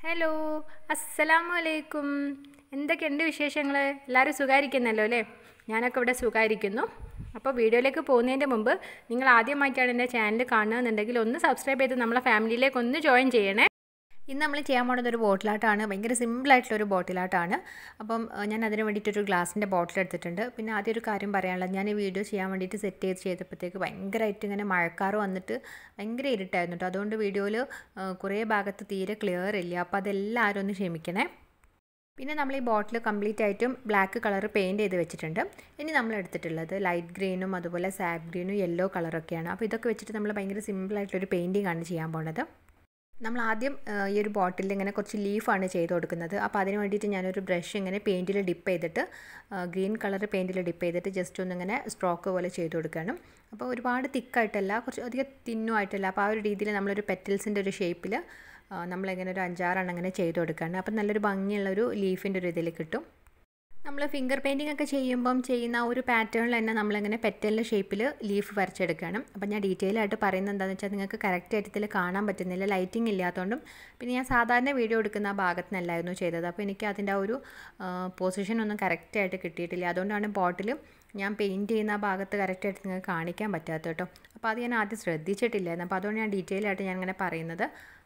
hello അസ്സലാമു അലൈക്കും എന്തൊക്കെയുണ്ട് വിശേഷങ്ങൾ എല്ലാവരും സുഖമായിരിക്കുന്നല്ലോ അല്ലേ ഞാനൊക്കെ ഇവിടെ സുഖമായിരിക്കുന്നു അപ്പോൾ വീഡിയോയിലേക്ക് പോകുന്നതിൻ്റെ മുമ്പ് നിങ്ങൾ ആദ്യമായിട്ടാണ് എൻ്റെ ചാനൽ കാണുകയെന്നുണ്ടെങ്കിൽ ഒന്ന് സബ്സ്ക്രൈബ് ചെയ്ത് നമ്മളെ ഫാമിലിയിലേക്ക് ഒന്ന് ജോയിൻ ചെയ്യണേ ഇന്ന് നമ്മൾ ചെയ്യാൻ പോകുന്നത് ഒരു ബോട്ടിലാട്ടാണ് ഭയങ്കര സിമ്പിളായിട്ടുള്ളൊരു ബോട്ടിലാട്ടാണ് അപ്പം ഏഹ്, ഞാൻ അതിന് വേണ്ടിയിട്ടൊരു ഗ്ലാസിൻ്റെ ബോട്ടിൽ എടുത്തിട്ടുണ്ട് പിന്നെ ആദ്യം ഒരു കാര്യം പറയാനുള്ളത് ഞാൻ ഈ വീഡിയോ ചെയ്യാൻ വേണ്ടിയിട്ട് സെറ്റ് ചെയ്ത് ചെയ്തപ്പോഴത്തേക്ക് ഭയങ്കരമായിട്ട് ഇങ്ങനെ മഴക്കാറ് വന്നിട്ട് ഭയങ്കര ഇരുട്ടായിരുന്നു കേട്ടോ അതുകൊണ്ട് വീഡിയോയിൽ കുറേ ഭാഗത്ത് തീരെ ക്ലിയർ ഇല്ല അപ്പോൾ അതെല്ലാവരും ഒന്ന് ക്ഷമിക്കണേ പിന്നെ നമ്മൾ ഈ ബോട്ടിൽ കംപ്ലീറ്റ് ആയിട്ടും ബ്ലാക്ക് കളർ പെയിൻറ്റ് ചെയ്ത് വെച്ചിട്ടുണ്ട് ഇനി നമ്മൾ എടുത്തിട്ടുള്ളത് ലൈറ്റ് ഗ്രീനും അതുപോലെ സാബ് ഗ്രീനും യെല്ലോ കളറൊക്കെയാണ് അപ്പോൾ ഇതൊക്കെ വെച്ചിട്ട് നമ്മൾ ഭയങ്കര സിമ്പിളായിട്ടൊരു പെയിൻറ്റിംഗ് ആണ് ചെയ്യാൻ പോണത് നമ്മൾ ആദ്യം ആ, ഈ ഒരു ബോട്ടിൽ ഇങ്ങനെ കുറച്ച് ലീഫാണ് ചെയ്ത് കൊടുക്കുന്നത് അപ്പോൾ അതിന് വേണ്ടിയിട്ട് ഞാനൊരു ബ്രഷ് ഇങ്ങനെ പെയിൻറ്റിൽ ഡിപ്പ് ചെയ്തിട്ട് ഗ്രീൻ കളർ പെയിൻറ്റിൽ ഡിപ്പ് ചെയ്തിട്ട് ജസ്റ്റ് ഒന്നിങ്ങനെ സ്ട്രോക്ക് പോലെ ചെയ്ത് കൊടുക്കുകയാണ് അപ്പോൾ ഒരുപാട് തിക്കായിട്ടല്ല കുറച്ച് അധികം തിന്നുമായിട്ടല്ല അപ്പോൾ ആ ഒരു രീതിയിൽ നമ്മളൊരു പെറ്റൽസിൻ്റെ ഒരു ഷേപ്പിൽ നമ്മളിങ്ങനെ ഒരു അഞ്ചാറെണ്ണം ഇങ്ങനെ ചെയ്ത് കൊടുക്കുകയാണ് അപ്പോൾ നല്ലൊരു ഭംഗിയുള്ളൊരു ലീഫിൻ്റെ ഒരു ഇതിൽ കിട്ടും നമ്മൾ ഫിംഗർ പെയിൻറ്റിംഗ് ഒക്കെ ചെയ്യുമ്പം ചെയ്യുന്ന ആ ഒരു പാറ്റേണിൽ തന്നെ നമ്മളിങ്ങനെ പെറ്റലിൻ്റെ ഷേപ്പിൽ ലീഫ് വരച്ചെടുക്കണം അപ്പം ഞാൻ ഡീറ്റെയിൽ ആയിട്ട് പറയുന്നത് എന്താണെന്ന് വെച്ചാൽ നിങ്ങൾക്ക് കറക്റ്റ് ആയിട്ട് ഇതിൽ കാണാൻ പറ്റുന്നില്ല ലൈറ്റിംഗ് ഇല്ലാത്തതുകൊണ്ടും പിന്നെ ഞാൻ സാധാരണ വീഡിയോ എടുക്കുന്ന ആ ഭാഗത്ത് നിന്നല്ലായിരുന്നു ചെയ്തത് അപ്പോൾ എനിക്ക് അതിൻ്റെ ആ ഒരു പൊസിഷൻ ഒന്നും കറക്റ്റായിട്ട് കിട്ടിയിട്ടില്ല അതുകൊണ്ടാണ് ബോട്ടിൽ ഞാൻ പെയിൻറ്റ് ചെയ്യുന്ന ആ ഭാഗത്ത് കറക്റ്റായിട്ട് നിങ്ങൾക്ക് കാണിക്കാൻ പറ്റാത്ത കേട്ടോ അപ്പോൾ അത് ഞാൻ ആദ്യം ശ്രദ്ധിച്ചിട്ടില്ലായിരുന്നു അപ്പോൾ അതുകൊണ്ട് ഞാൻ ഡീറ്റെയിൽ ആയിട്ട് ഞാൻ ഇങ്ങനെ പറയുന്നത്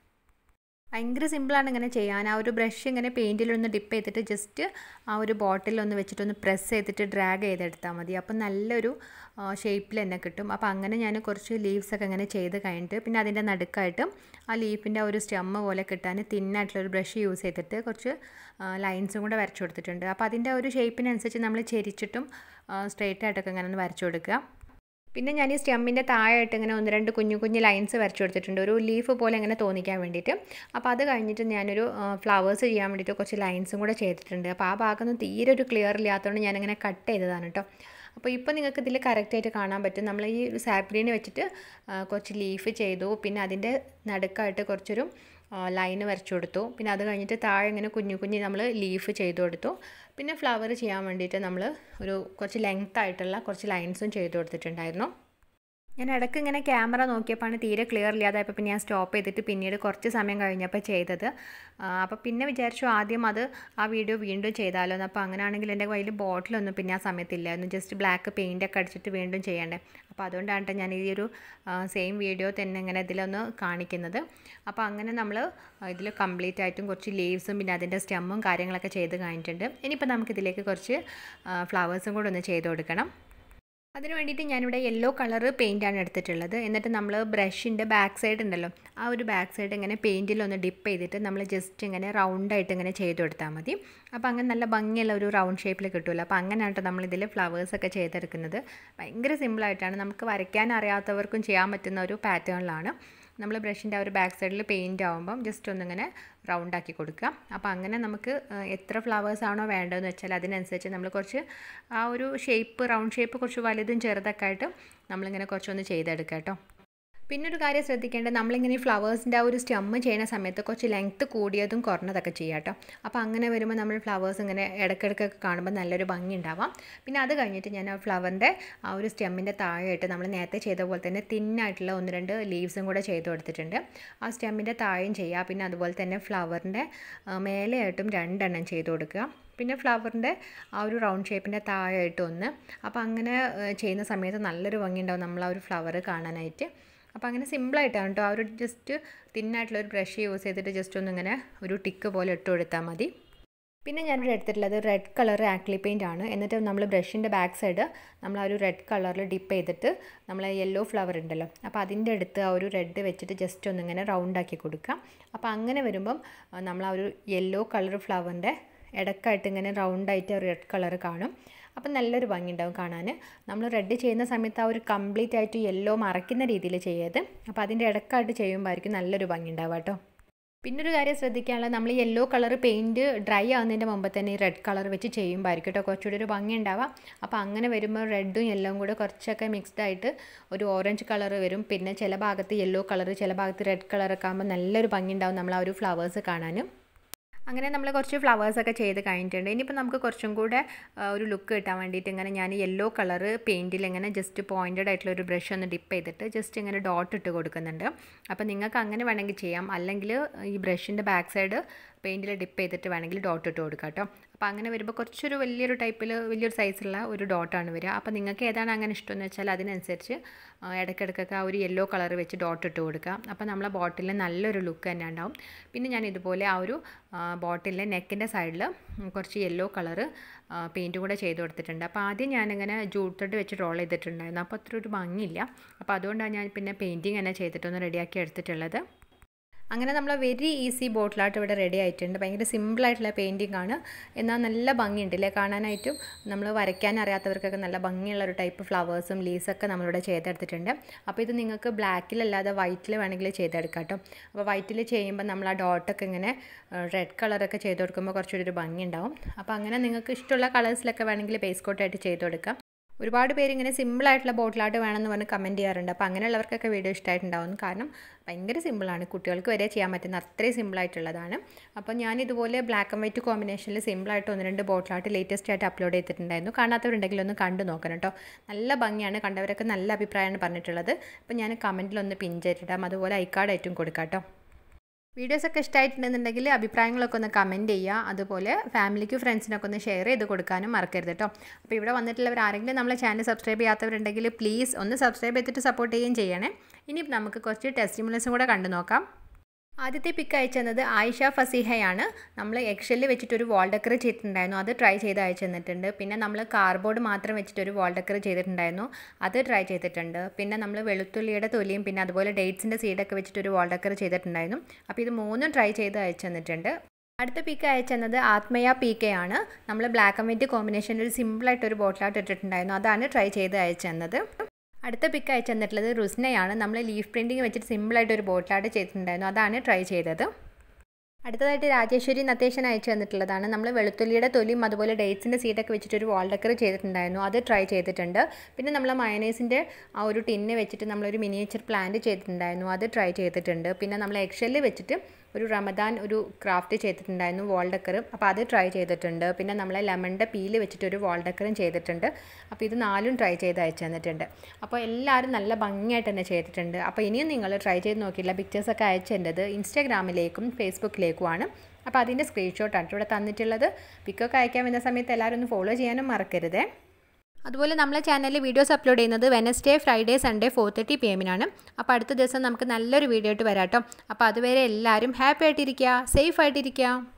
ഭയങ്കര സിമ്പിളാണ് ഇങ്ങനെ ചെയ്യാൻ ആ ഒരു ബ്രഷ് ഇങ്ങനെ പെയിൻറ്റിലൊന്ന് ഡിപ്പ് ചെയ്തിട്ട് ജസ്റ്റ് ആ ഒരു ബോട്ടിലൊന്ന് വെച്ചിട്ടൊന്ന് പ്രസ് ചെയ്തിട്ട് ഡ്രാഗ് ചെയ്തെടുത്താൽ മതി അപ്പം നല്ലൊരു ഷേപ്പിൽ തന്നെ കിട്ടും അപ്പോൾ അങ്ങനെ ഞാൻ കുറച്ച് ലീവ്സ് ഒക്കെ ഇങ്ങനെ ചെയ്ത് കഴിഞ്ഞിട്ട് പിന്നെ അതിൻ്റെ നടുക്കായിട്ട് ആ ലീഫിൻ്റെ ഒരു സ്റ്റെമ്മ് പോലെ കിട്ടാൻ തിന്നായിട്ടുള്ളൊരു ബ്രഷ് യൂസ് ചെയ്തിട്ട് കുറച്ച് ലൈൻസും കൂടെ വരച്ചു കൊടുത്തിട്ടുണ്ട് അപ്പോൾ അതിൻ്റെ ഒരു ഷേപ്പിനനുസരിച്ച് നമ്മൾ ചെരിച്ചിട്ടും സ്ട്രെയിറ്റ് ആയിട്ടൊക്കെ ഇങ്ങനെ ഒന്ന് വരച്ചു കൊടുക്കുക പിന്നെ ഞാൻ ഈ സ്റ്റെമ്മിൻ്റെ താഴെയായിട്ട് ഇങ്ങനെ ഒന്ന് രണ്ട് കുഞ്ഞു കുഞ്ഞു ലൈൻസ് വരച്ചു കൊടുത്തിട്ടുണ്ട് ഒരു ലീഫ് പോലെ ഇങ്ങനെ തോന്നിക്കാൻ വേണ്ടിയിട്ട് അപ്പോൾ അത് കഴിഞ്ഞിട്ട് ഞാനൊരു ഫ്ലവേഴ്സ് ചെയ്യാൻ വേണ്ടിയിട്ട് കുറച്ച് ലൈൻസും കൂടെ ചെയ്തിട്ടുണ്ട് അപ്പോൾ ആ ഭാഗമൊന്നും തീരെ ഒരു ക്ലിയർ ഇല്ലാത്തതുകൊണ്ട് ഞാനിങ്ങനെ കട്ട് ചെയ്തതാണ് കേട്ടോ അപ്പോൾ ഇപ്പോൾ നിങ്ങൾക്ക് ഇതിൽ കറക്റ്റായിട്ട് കാണാൻ പറ്റും നമ്മൾ ഈ സാപ്രീന് വെച്ചിട്ട് ആ, കുറച്ച് ലീഫ് ചെയ്തു പിന്നെ അതിൻ്റെ നടുക്കായിട്ട് കുറച്ചൊരു ലൈന് വരച്ചു കൊടുത്തു പിന്നെ അത് കഴിഞ്ഞിട്ട് താഴെ ഇങ്ങനെ കുഞ്ഞു കുഞ്ഞു നമ്മൾ ലീഫ് ചെയ്തു കൊടുത്തു പിന്നെ ഫ്ലവർ ചെയ്യാൻ വേണ്ടിയിട്ട് നമ്മൾ ഒരു കുറച്ച് ലെങ്ത് ആയിട്ടുള്ള കുറച്ച് ലൈൻസും ചെയ്തു കൊടുത്തിട്ടുണ്ടായിരുന്നു ഞാൻ ഇടയ്ക്ക് ഇങ്ങനെ ക്യാമറ നോക്കിയപ്പോഴാണ് തീരെ ക്ലിയർ ഇല്ലാതായപ്പോൾ പിന്നെ ഞാൻ സ്റ്റോപ്പ് ചെയ്തിട്ട് പിന്നീട് കുറച്ച് സമയം കഴിഞ്ഞപ്പോൾ ചെയ്തത് അപ്പോൾ പിന്നെ വിചാരിച്ചു ആദ്യം അത് ആ വീഡിയോ വീണ്ടും ചെയ്താലോ എന്ന് അപ്പോൾ അങ്ങനെയാണെങ്കിൽ എൻ്റെ കയ്യിൽ ബോട്ടിലൊന്നും പിന്നെ ആ സമയത്തില്ലായിരുന്നു ജസ്റ്റ് ബ്ലാക്ക് പെയിൻ്റ് ഒക്കെ അടിച്ചിട്ട് വീണ്ടും ചെയ്യണ്ടേ അപ്പോൾ അതുകൊണ്ടാണ് ട്ടോ ഞാൻ ഈ ഒരു സെയിം വീഡിയോ തന്നെ ഇങ്ങനെ ഇതിലൊന്ന് കാണിക്കുന്നത് അപ്പോൾ അങ്ങനെ നമ്മൾ ഇതിൽ കംപ്ലീറ്റ് ആയിട്ടും കുറച്ച് ലീവ്സും പിന്നെ അതിൻ്റെ സ്റ്റെമ്മും കാര്യങ്ങളൊക്കെ ചെയ്ത് കഴിഞ്ഞിട്ടുണ്ട് ഇനിയിപ്പോൾ നമുക്കിതിലേക്ക് കുറച്ച് ഫ്ലവേഴ്സും കൂടെ ഒന്ന് ചെയ്ത് കൊടുക്കണം അതിന് വേണ്ടിയിട്ട് ഞാനിവിടെ യെല്ലോ കളർ പെയിൻ്റാണ് എടുത്തിട്ടുള്ളത് എന്നിട്ട് നമ്മൾ ബ്രഷിൻ്റെ ബാക്ക് സൈഡ് ഉണ്ടല്ലോ ആ ഒരു ബാക്ക് സൈഡ് ഇങ്ങനെ പെയിൻറ്റിലൊന്ന് ഡിപ്പ് ചെയ്തിട്ട് നമ്മൾ ജസ്റ്റ് ഇങ്ങനെ റൗണ്ടായിട്ട് ഇങ്ങനെ ചെയ്ത് കൊടുത്താൽ മതി അപ്പോൾ അങ്ങനെ നല്ല ഭംഗിയുള്ള ഒരു റൗണ്ട് ഷേപ്പിൽ കിട്ടുമല്ലോ അപ്പോൾ അങ്ങനെയാണ് കേട്ടോ നമ്മളിതിൽ ഫ്ലവേഴ്സൊക്കെ ചെയ്തെടുക്കുന്നത് ഭയങ്കര സിമ്പിളായിട്ടാണ് നമുക്ക് വരയ്ക്കാൻ അറിയാത്തവർക്കും ചെയ്യാൻ പറ്റുന്ന ഒരു പാറ്റേണിലാണ് നമ്മൾ ബ്രഷിൻ്റെ ആ ഒരു ബാക്ക് സൈഡിൽ പെയിൻ്റ് ആകുമ്പം ജസ്റ്റ് ഒന്നിങ്ങനെ റൗണ്ട് ആക്കി കൊടുക്കുക അപ്പോൾ അങ്ങനെ നമുക്ക് ഏഹ്, എത്ര ഫ്ലവേഴ്സ് ആണോ വേണ്ടതെന്ന് വെച്ചാൽ അതിനനുസരിച്ച് നമ്മൾ കുറച്ച് ആ ഒരു ഷേപ്പ് റൗണ്ട് ഷേപ്പ് കുറച്ച് വലുതും ചെറുതൊക്കെ ആയിട്ട് നമ്മളിങ്ങനെ കുറച്ചൊന്ന് ചെയ്തെടുക്കുക കേട്ടോ പിന്നെ ഒരു കാര്യം ശ്രദ്ധിക്കേണ്ടത് നമ്മളിങ്ങനെ ഈ ഫ്ലവേഴ്സിൻ്റെ ആ ഒരു സ്റ്റെമ്മ് ചെയ്യുന്ന സമയത്ത് കുറച്ച് ലെങ്ത്ത് കൂടിയതും കുറഞ്ഞതൊക്കെ ചെയ്യാം കേട്ടോ അപ്പോൾ അങ്ങനെ വരുമ്പോൾ നമ്മൾ ഫ്ലവേഴ്സ് ഇങ്ങനെ ഇടയ്ക്കിടയ്ക്കൊക്കെ കാണുമ്പോൾ നല്ലൊരു ഭംഗി ഉണ്ടാവാം പിന്നെ അത് കഴിഞ്ഞിട്ട് ഞാൻ ആ ഫ്ലവറിൻ്റെ ആ ഒരു സ്റ്റെമ്മിൻ്റെ താഴെയായിട്ട് നമ്മൾ നേരത്തെ ചെയ്ത പോലെ തന്നെ തിന്നായിട്ടുള്ള ഒന്ന് രണ്ട് ലീവ്സും കൂടെ ചെയ്ത് കൊടുത്തിട്ടുണ്ട് ആ സ്റ്റെമ്മിൻ്റെ താഴെയും ചെയ്യുക പിന്നെ അതുപോലെ തന്നെ ഫ്ലവറിൻ്റെ മേലെയായിട്ടും രണ്ടെണ്ണം ചെയ്ത് കൊടുക്കുക പിന്നെ ഫ്ലവറിൻ്റെ ആ ഒരു റൗണ്ട് ഷേപ്പിൻ്റെ താഴെയായിട്ട് ഒന്ന് അപ്പോൾ അങ്ങനെ ഏഹ്, ചെയ്യുന്ന സമയത്ത് നല്ലൊരു ഭംഗി ഉണ്ടാവും നമ്മൾ ആ ഒരു ഫ്ലവർ കാണാനായിട്ട് അപ്പോൾ അങ്ങനെ സിമ്പിളായിട്ടാണ് കേട്ടോ ആ ഒരു ജസ്റ്റ് തിന്നായിട്ടുള്ള ഒരു ബ്രഷ് യൂസ് ചെയ്തിട്ട് ജസ്റ്റ് ഒന്നിങ്ങനെ ഒരു ടിക്ക് പോലെ ഇട്ട് കൊടുത്താൽ മതി പിന്നെ ഞാനിവിടെ എടുത്തിട്ടുള്ളത് റെഡ് കളർ ആക്ലി പെയിൻ്റ് ആണ് എന്നിട്ട് നമ്മൾ ബ്രഷിൻ്റെ ബാക്ക് സൈഡ് നമ്മൾ ആ ഒരു റെഡ് കളറിൽ ഡിപ്പ് ചെയ്തിട്ട് നമ്മൾ യെല്ലോ ഫ്ലവർ ഉണ്ടല്ലോ അപ്പോൾ അതിൻ്റെ അടുത്ത് ആ ഒരു റെഡ് വെച്ചിട്ട് ജസ്റ്റ് ഒന്നിങ്ങനെ റൗണ്ട് ആക്കി കൊടുക്കാം അപ്പോൾ അങ്ങനെ വരുമ്പം ആ, നമ്മൾ ആ ഒരു യെല്ലോ കളർ ഫ്ലവറിൻ്റെ ഇടക്കായിട്ട് ഇങ്ങനെ റൗണ്ടായിട്ട് റെഡ് കളർ കാണും അപ്പം നല്ലൊരു ഭംഗി ഉണ്ടാവും കാണാൻ നമ്മൾ റെഡ് ചെയ്യുന്ന സമയത്ത് ആ ഒരു കംപ്ലീറ്റ് ആയിട്ട് യെല്ലോ മറയ്ക്കുന്ന രീതിയിൽ ചെയ്യരുത് അപ്പോൾ അതിൻ്റെ ഇടക്കായിട്ട് ചെയ്യുമ്പോഴായിരിക്കും നല്ലൊരു ഭംഗി ഉണ്ടാവുക കേട്ടോ പിന്നെ ഒരു കാര്യം ശ്രദ്ധിക്കാനുള്ളത് നമ്മൾ യെല്ലോ കളർ പെയിൻറ്റ് ഡ്രൈ ആവുന്നതിൻ്റെ മുമ്പ് തന്നെ ഈ റെഡ് കളർ വെച്ച് ചെയ്യുമ്പോഴായിരിക്കും കേട്ടോ കുറച്ചുകൂടി ഒരു ഭംഗി ഉണ്ടാവുക അപ്പോൾ അങ്ങനെ വരുമ്പോൾ റെഡും യെല്ലോയും കൂടെ കുറച്ചൊക്കെ മിക്സ്ഡ് ആയിട്ട് ഒരു ഓറഞ്ച് കളർ വരും പിന്നെ ചില ഭാഗത്ത് യെല്ലോ കളർ ചില ഭാഗത്ത് റെഡ് കളറൊക്കെ ആകുമ്പോൾ നല്ലൊരു ഭംഗി ഉണ്ടാവും നമ്മൾ ആ ഒരു ഫ്ലവേഴ്സ് കാണാനും അങ്ങനെ നമ്മൾ കുറച്ച് ഫ്ലവേഴ്സൊക്കെ ചെയ്ത് കഴിഞ്ഞിട്ടുണ്ട് ഇനിയിപ്പോൾ നമുക്ക് കുറച്ചും കൂടെ ഒരു ലുക്ക് കിട്ടാൻ വേണ്ടിയിട്ട് ഇങ്ങനെ ഞാൻ യെല്ലോ കളറ് പെയിൻറ്റിൽ ഇങ്ങനെ ജസ്റ്റ് പോയിൻറ്റഡ് ആയിട്ടുള്ള ഒരു ബ്രഷ് ഒന്ന് ഡിപ്പ് ചെയ്തിട്ട് ജസ്റ്റ് ഇങ്ങനെ ഡോട്ട് ഇട്ട് കൊടുക്കുന്നുണ്ട് അപ്പോൾ നിങ്ങൾക്ക് അങ്ങനെ വേണമെങ്കിൽ ചെയ്യാം അല്ലെങ്കിൽ ഈ ബ്രഷിൻ്റെ ബാക്ക് സൈഡ് പെയിൻറ്റിൽ ഡിപ്പ് ചെയ്തിട്ട് വേണമെങ്കിൽ ഡോട്ട് ഇട്ട് കൊടുക്കാം കേട്ടോ അപ്പോൾ അങ്ങനെ വരുമ്പോൾ കുറച്ചൊരു വലിയൊരു ടൈപ്പിൽ വലിയൊരു സൈസുള്ള ഒരു ഡോട്ടാണ് വരിക അപ്പോൾ നിങ്ങൾക്ക് ഏതാണ് അങ്ങനെ ഇഷ്ടമെന്ന് വെച്ചാൽ അതിനനുസരിച്ച് ഇടയ്ക്കിടയ്ക്കൊക്കെ ആ ഒരു യെല്ലോ കളർ വെച്ച് ഡോട്ട് ഇട്ട് കൊടുക്കുക അപ്പോൾ നമ്മളെ ബോട്ടിലിന് നല്ലൊരു ലുക്ക് തന്നെ ഉണ്ടാവും പിന്നെ ഞാൻ ഇതുപോലെ ആ ഒരു ബോട്ടിലിൻ്റെ നെക്കിൻ്റെ സൈഡിൽ കുറച്ച് യെല്ലോ കളറ് പെയിൻറ്റ് കൂടെ ചെയ്ത് കൊടുത്തിട്ടുണ്ട് അപ്പോൾ ആദ്യം ഞാനിങ്ങനെ ജൂട്ടട്ട് വെച്ച് റോൾ ചെയ്തിട്ടുണ്ടായിരുന്നു അപ്പോൾ അത്ര ഒരു ഭംഗിയില്ല അപ്പോൾ അതുകൊണ്ടാണ് ഞാൻ പിന്നെ പെയിൻറ്റിങ് തന്നെ ചെയ്തിട്ടൊന്ന് റെഡിയാക്കി എടുത്തിട്ടുള്ളത് അങ്ങനെ നമ്മൾ വെരി ഈസി ബോട്ടിലായിട്ട് ഇവിടെ റെഡി ആയിട്ടുണ്ട് ഭയങ്കര സിമ്പിളായിട്ടുള്ള പെയിൻറ്റിംഗ് ആണ് എന്നാൽ നല്ല ഭംഗിയുണ്ട് അല്ലേ കാണാനായിട്ടും നമ്മൾ വരയ്ക്കാൻ അറിയാത്തവർക്കൊക്കെ നല്ല ഭംഗിയുള്ള ഒരു ടൈപ്പ് ഫ്ലവേഴ്സും ലീസൊക്കെ നമ്മളിവിടെ ചെയ്തെടുത്തിട്ടുണ്ട് അപ്പോൾ ഇത് നിങ്ങൾക്ക് ബ്ലാക്കിലല്ലാതെ വൈറ്റിൽ വേണമെങ്കിൽ ചെയ്തെടുക്കാം കേട്ടോ അപ്പോൾ വൈറ്റിൽ ചെയ്യുമ്പോൾ നമ്മൾ ആ ഡോട്ടൊക്കെ ഇങ്ങനെ റെഡ് കളറൊക്കെ ചെയ്ത് കൊടുക്കുമ്പോൾ കുറച്ചൊരു ഭംഗി ഉണ്ടാവും അപ്പോൾ അങ്ങനെ നിങ്ങൾക്ക് ഇഷ്ടമുള്ള കളേഴ്സിലൊക്കെ വേണമെങ്കിൽ ബേസ് കോട്ടായിട്ട് ചെയ്ത് കൊടുക്കാം ഒരുപാട് പേര് ഇങ്ങനെ സിമ്പിളായിട്ടുള്ള ബോട്ടിലായിട്ട് വേണമെന്ന് പറഞ്ഞ് കമൻറ്റ് ചെയ്യാറുണ്ട് അപ്പോൾ അങ്ങനെയുള്ളവർക്കൊക്കെ വീഡിയോ ഇഷ്ടമായിട്ടുണ്ടാവും കാരണം ഭയങ്കര സിമ്പിളാണ് കുട്ടികൾക്ക് വരെ ചെയ്യാൻ പറ്റുന്ന അത്രയും സിമ്പിളായിട്ടുള്ളതാണ് അപ്പോൾ ഞാൻ ഇതുപോലെ ബ്ലാക്ക് ആൻഡ് വൈറ്റ് കോമ്പിനേഷനിൽ സിമ്പിളായിട്ട് ഒന്ന് രണ്ട് ബോട്ടിലായിട്ട് ലേറ്റസ്റ്റ് ആയിട്ട് അപ്ലോഡ് ചെയ്തിട്ടുണ്ടായിരുന്നു കാണാത്തവരുണ്ടെങ്കിൽ ഒന്ന് കണ്ടു നോക്കണം കേട്ടോ നല്ല ഭംഗിയാണ് കണ്ടവരൊക്കെ നല്ല അഭിപ്രായമാണ് പറഞ്ഞിട്ടുള്ളത് അപ്പോൾ ഞാൻ കമൻറ്റിലൊന്ന് പിൻ ചെയ്തിടാം അതുപോലെ ഐക്കാർഡായിട്ടും കൊടുക്കാം കേട്ടോ വീഡിയോസൊക്കെ ഇഷ്ടമായിട്ടുണ്ടെന്നുണ്ടെങ്കിൽ അഭിപ്രായങ്ങളൊക്കെ ഒന്ന് കമൻറ്റ് ചെയ്യുക അതുപോലെ ഫാമിലിക്കും ഫ്രണ്ട്സിനൊക്കെ ഒന്ന് ഷെയർ ചെയ്ത് കൊടുക്കാനും മറക്കരുത് കേട്ടോ അപ്പോൾ ഇവിടെ വന്നിട്ടുള്ളവർ ആരെങ്കിലും നമ്മളെ ചാനൽ സബ്സ്ക്രൈബ് ചെയ്യാത്തവരുണ്ടെങ്കിൽ പ്ലീസ് ഒന്ന് സബ്സ്ക്രൈബ് ചെയ്തിട്ട് സപ്പോർട്ട് ചെയ്യുകയും ചെയ്യണേ ഇനി നമുക്ക് കുറച്ച് ടെസ്റ്റിമുലൻസും കൂടെ കണ്ടു നോക്കാം ആദ്യത്തെ പിക്ക് അയച്ചെന്നത് ആയിഷ ഫസീഹയാണ് നമ്മൾ എക്സെല്ലിൽ വെച്ചിട്ടൊരു വാൾ ഡെക്കർ ചെയ്തിട്ടുണ്ടായിരുന്നു അത് ട്രൈ ചെയ്ത് അയച്ചു തന്നിട്ടുണ്ട് പിന്നെ നമ്മൾ കാർബോർഡ് മാത്രം വെച്ചിട്ടൊരു വാൾ ഡെക്കർ ചെയ്തിട്ടുണ്ടായിരുന്നു അത് ട്രൈ ചെയ്തിട്ടുണ്ട് പിന്നെ നമ്മൾ വെളുത്തുള്ളിയുടെ തൊലിയും പിന്നെ അതുപോലെ ഡേറ്റ്സിൻ്റെ സീഡൊക്കെ വെച്ചിട്ടൊരു വാൾ ഡെക്കർ ചെയ്തിട്ടുണ്ടായിരുന്നു അപ്പോൾ ഇത് മൂന്നും ട്രൈ ചെയ്ത് അയച്ചു തന്നിട്ടുണ്ട് അടുത്ത പീക്ക് അയച്ചെന്നത് ആത്മയ പി കെ ആണ് നമ്മൾ ബ്ലാക്ക് ആൻഡ് വൈറ്റ് കോമ്പിനേഷനിൽ ഒരു സിമ്പിളായിട്ട് ഒരു ബോട്ടിലായിട്ട് ഇട്ടിട്ടുണ്ടായിരുന്നു അതാണ് ട്രൈ ചെയ്ത് അയച്ചു തന്നത് അടുത്ത പിക്ക് അയച്ചു തന്നിട്ടുള്ളത് റുസ്നയാണ് നമ്മൾ ലീഫ് പ്രിൻറ്റിങ് വെച്ചിട്ട് സിമ്പിളായിട്ട് ഒരു ബോട്ടിലായിട്ട് ചെയ്തിട്ടുണ്ടായിരുന്നു അതാണ് ട്രൈ ചെയ്തത് അടുത്തതായിട്ട് രാജേശ്വരി നത്തേഷൻ അയച്ചു തന്നിട്ടുള്ളതാണ് നമ്മൾ വെളുത്തുള്ളിയുടെ തൊലിയും അതുപോലെ ഡേറ്റ്സിൻ്റെ സീഡൊക്കെ വെച്ചിട്ട് ഒരു വാൾ ഡെക്കർ ചെയ്തിട്ടുണ്ടായിരുന്നു അത് ട്രൈ ചെയ്തിട്ടുണ്ട് പിന്നെ നമ്മൾ മയനൈസിൻ്റെ ആ ഒരു ടിന്ന് വെച്ചിട്ട് നമ്മളൊരു മിനിയേച്ചർ പ്ലാന്റ് ചെയ്തിട്ടുണ്ടായിരുന്നു അത് ട്രൈ ചെയ്തിട്ടുണ്ട് പിന്നെ നമ്മൾ എക്സെല്ലിൽ വെച്ചിട്ട് ഒരു റമദാൻ ഒരു ക്രാഫ്റ്റ് ചെയ്തിട്ടുണ്ടായിരുന്നു വാൾ ഡെക്കറും അപ്പോൾ അത് ട്രൈ ചെയ്തിട്ടുണ്ട് പിന്നെ നമ്മളെ ലെമണിൻ്റെ പീല് വെച്ചിട്ട് ഒരു വാൾ ഡെക്കറും ചെയ്തിട്ടുണ്ട് അപ്പോൾ ഇത് നാലും ട്രൈ ചെയ്ത് അയച്ചു തന്നിട്ടുണ്ട് അപ്പോൾ എല്ലാവരും നല്ല ഭംഗിയായിട്ട് തന്നെ ചെയ്തിട്ടുണ്ട് അപ്പോൾ ഇനിയും നിങ്ങൾ ട്രൈ ചെയ്ത് നോക്കിയില്ല പിക്ചേഴ്സൊക്കെ അയച്ചേണ്ടത് ഇൻസ്റ്റാഗ്രാമിലേക്കും ഫേസ്ബുക്കിലേക്കുമാണ് അപ്പോൾ അതിൻ്റെ സ്ക്രീൻഷോട്ടാണ് ഇവിടെ തന്നിട്ടുള്ളത് പിക്കൊക്കെ അയക്കാൻ വരുന്ന സമയത്ത് എല്ലാവരും ഒന്ന് ഫോളോ ചെയ്യാനും മറക്കരുതേ അതുപോലെ നമ്മളെ ചാനലിൽ വീഡിയോസ് അപ്ലോഡ് ചെയ്യുന്നത് Wednesday Friday Sunday four thirty P എമ്മിനാണ് അപ്പോൾ അടുത്ത ദിവസം നമുക്ക് നല്ലൊരു വീഡിയോ ആയിട്ട് വരാം കേട്ടോ അപ്പോൾ അതുവരെ എല്ലാവരും ഹാപ്പി ആയിട്ടിരിക്കുക സേഫ് ആയിട്ടിരിക്കുക